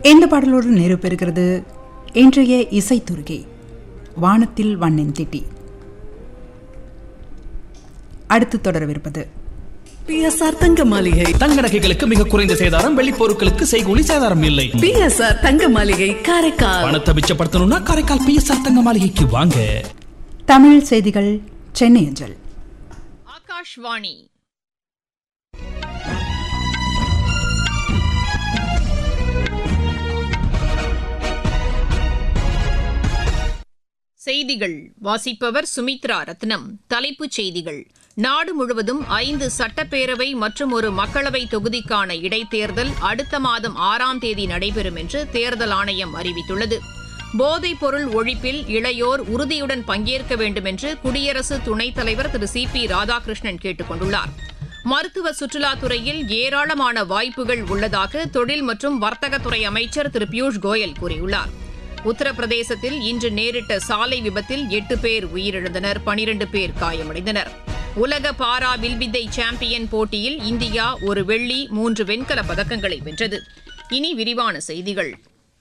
இந்த பாடலோடு நிறைவு பெறுகிறது இன்றைய இசைத்துருகை வானத்தில் வண்ணன் திட்டி அடுத்து தொடரவிருப்பது பிஎஸ்ஆர் தங்க மாளிகை தங்க நகைகளுக்கு மிக குறைந்த சேதாரம் வெள்ளி பொருட்களுக்கு செய்கூலி சேதாரம் இல்லை பிஎஸ்ஆர் தங்க மாளிகை காரைக்கால் பணத்தை மிச்சப்படுத்தணும்னா காரைக்கால் பிஎஸ்ஆர் தங்க மாளிகைக்கு வாங்க தமிழ் செய்திகள் சென்னை அஞ்சல் ஆகாஷ்வாணி செய்திகள் வாசிப்பவர் சுமித்ரா ரத்னம் தலைப்புச் செய்திகள் நாடு முழுவதும் ஐந்து சட்டப்பேரவை மற்றும் ஒரு மக்களவை தொகுதிக்கான இடைத்தேர்தல் அடுத்த மாதம் ஆறாம் தேதி நடைபெறும் என்று தேர்தல் ஆணையம் அறிவித்துள்ளது போதைப் பொருள் ஒழிப்பில் இளையோர் உறுதியுடன் பங்கேற்க வேண்டும் என்று குடியரசு துணைத் தலைவர் திரு சி பி ராதாகிருஷ்ணன் கேட்டுக் கொண்டுள்ளார் மருத்துவ சுற்றுலாத்துறையில் ஏராளமான வாய்ப்புகள் உள்ளதாக தொழில் மற்றும் வர்த்தகத்துறை அமைச்சர் திரு பியூஷ் கோயல் கூறியுள்ளார் உத்தரப்பிரதேசத்தில் இன்று நேரிட்ட சாலை விபத்தில் எட்டு பேர் உயிரிழந்தனர் பனிரண்டு பேர் காயமடைந்தனர் உலக பாரா வில்வித்தை சாம்பியன் போட்டியில் இந்தியா ஒரு வெள்ளி மூன்று வெண்கலப் பதக்கங்களை வென்றது இனி விரிவான செய்திகள்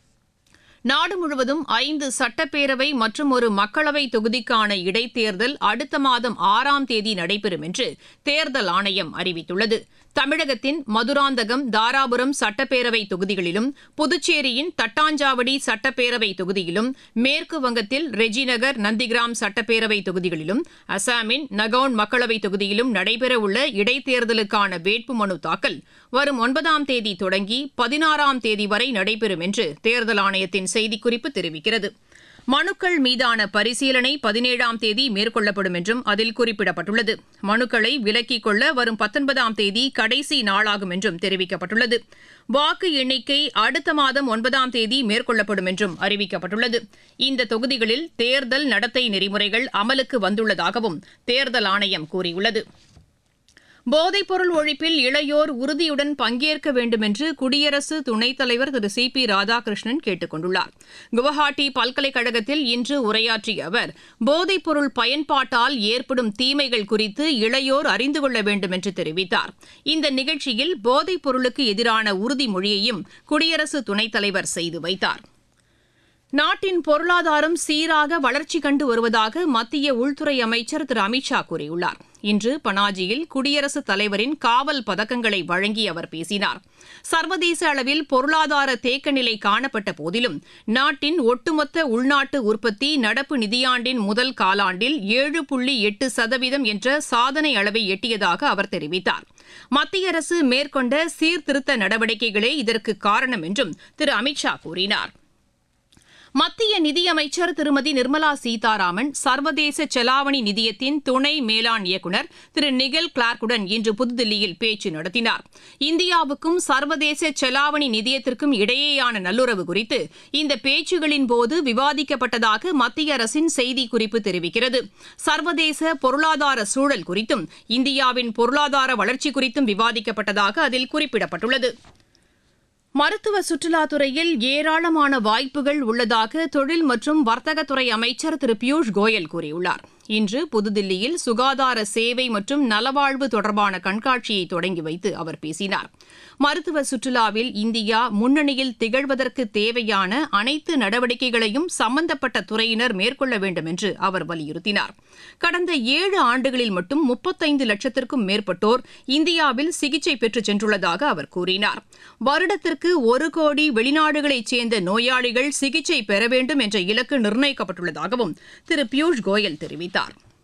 நாடு முழுவதும் ஐந்து சட்டப்பேரவை மற்றும் ஒரு மக்களவை தொகுதிக்கான இடைத்தேர்தல் அடுத்த மாதம் ஆறாம் தேதி நடைபெறும் என்று தேர்தல் ஆணையம் அறிவித்துள்ளது தமிழகத்தின் மதுராந்தகம் தாராபுரம் சட்டப்பேரவை தொகுதிகளிலும் புதுச்சேரியின் தட்டாஞ்சாவடி சட்டப்பேரவை தொகுதியிலும் மேற்கு வங்கத்தில் ரெஜிநகர் நந்திகிராம் சட்டப்பேரவை தொகுதிகளிலும் அசாமின் நகவுன் மக்களவை தொகுதியிலும் நடைபெறவுள்ள இடைத்தேர்தலுக்கான வேட்புமனு தாக்கல் வரும் ஒன்பதாம் தேதி தொடங்கி பதினாறாம் தேதி வரை நடைபெறும் என்று தேர்தல் ஆணையத்தின் செய்திக்குறிப்பு தெரிவிக்கிறது மனுக்கள் மீதான பரிசீலனை பதினேழாம் தேதி மேற்கொள்ளப்படும் என்றும் அதில் குறிப்பிடப்பட்டுள்ளது மனுக்களை விலக்கிக் கொள்ள வரும் பத்தொன்பதாம் தேதி கடைசி நாளாகும் என்றும் தெரிவிக்கப்பட்டுள்ளது வாக்கு எண்ணிக்கை அடுத்த மாதம் ஒன்பதாம் தேதி மேற்கொள்ளப்படும் என்றும் அறிவிக்கப்பட்டுள்ளது இந்த தொகுதிகளில் தேர்தல் நடத்தை நெறிமுறைகள் அமலுக்கு வந்துள்ளதாகவும் தேர்தல் ஆணையம் கூறியுள்ளது போதைப்பொருள் ஒழிப்பில் இளையோர் உறுதியுடன் பங்கேற்க வேண்டும் என்று குடியரசு துணைத் தலைவர் திரு சி பி ராதாகிருஷ்ணன் கேட்டுக் கொண்டுள்ளார் குவஹாட்டி பல்கலைக்கழகத்தில் இன்று உரையாற்றிய அவர் போதைப்பொருள் பயன்பாட்டால் ஏற்படும் தீமைகள் குறித்து இளையோர் அறிந்து கொள்ள வேண்டும் என்று தெரிவித்தார் இந்த நிகழ்ச்சியில் போதைப் பொருளுக்கு எதிரான உறுதிமொழியையும் குடியரசு துணைத் தலைவர் செய்து வைத்தார் நாட்டின் பொருளாதாரம் சீராக வளர்ச்சி கண்டு வருவதாக மத்திய உள்துறை அமைச்சர் திரு அமித்ஷா கூறியுள்ளார் இன்று பனாஜியில் குடியரசுத் தலைவரின் காவல் பதக்கங்களை வழங்கி அவர் பேசினார் சர்வதேச அளவில் பொருளாதார தேக்க நிலை காணப்பட்ட போதிலும் நாட்டின் ஒட்டுமொத்த உள்நாட்டு உற்பத்தி நடப்பு நிதியாண்டின் முதல் காலாண்டில் ஏழு புள்ளி எட்டு சதவீதம் என்ற சாதனை அளவை எட்டியதாக அவர் தெரிவித்தார் மத்திய அரசு மேற்கொண்ட சீர்திருத்த நடவடிக்கைகளே இதற்கு காரணம் என்றும் திரு அமித்ஷா கூறினார் மத்திய நிதியமைச்சர் திருமதி நிர்மலா சீதாராமன் சர்வதேச செலாவணி நிதியத்தின் துணை மேலாண் இயக்குநர் திரு நிகல் கிளார்க்குடன் இன்று புதுதில்லியில் பேச்சு நடத்தினார் இந்தியாவுக்கும் சர்வதேச செலாவணி நிதியத்திற்கும் இடையேயான நல்லுறவு குறித்து இந்த பேச்சுகளின் போது விவாதிக்கப்பட்டதாக மத்திய அரசின் செய்திக்குறிப்பு தெரிவிக்கிறது சர்வதேச பொருளாதார சூழல் குறித்தும் இந்தியாவின் பொருளாதார வளர்ச்சி குறித்தும் விவாதிக்கப்பட்டதாக அதில் குறிப்பிடப்பட்டுள்ளது மருத்துவ சுற்றுலாத்துறையில் ஏராளமான வாய்ப்புகள் உள்ளதாக தொழில் மற்றும் வர்த்தகத்துறை அமைச்சர் திரு பியூஷ் கோயல் கூறியுள்ளார் இன்று புதுதில்லியில் சுகாதார சேவை மற்றும் நலவாழ்வு தொடர்பான கண்காட்சியை தொடங்கி வைத்து அவர் பேசினார் மருத்துவ சுற்றுலாவில் இந்தியா முன்னணியில் திகழ்வதற்கு தேவையான அனைத்து நடவடிக்கைகளையும் சம்பந்தப்பட்ட துறையினர் மேற்கொள்ள வேண்டும் என்று அவர் வலியுறுத்தினார் கடந்த ஏழு ஆண்டுகளில் மட்டும் முப்பத்தைந்து லட்சத்திற்கும் மேற்பட்டோர் இந்தியாவில் சிகிச்சை பெற்று சென்றுள்ளதாக அவர் கூறினார் வருடத்திற்கு ஒரு கோடி வெளிநாடுகளைச் சேர்ந்த நோயாளிகள் சிகிச்சை பெற வேண்டும் என்ற இலக்கு நிர்ணயிக்கப்பட்டுள்ளதாகவும் திரு பியூஷ் கோயல் தெரிவித்தார்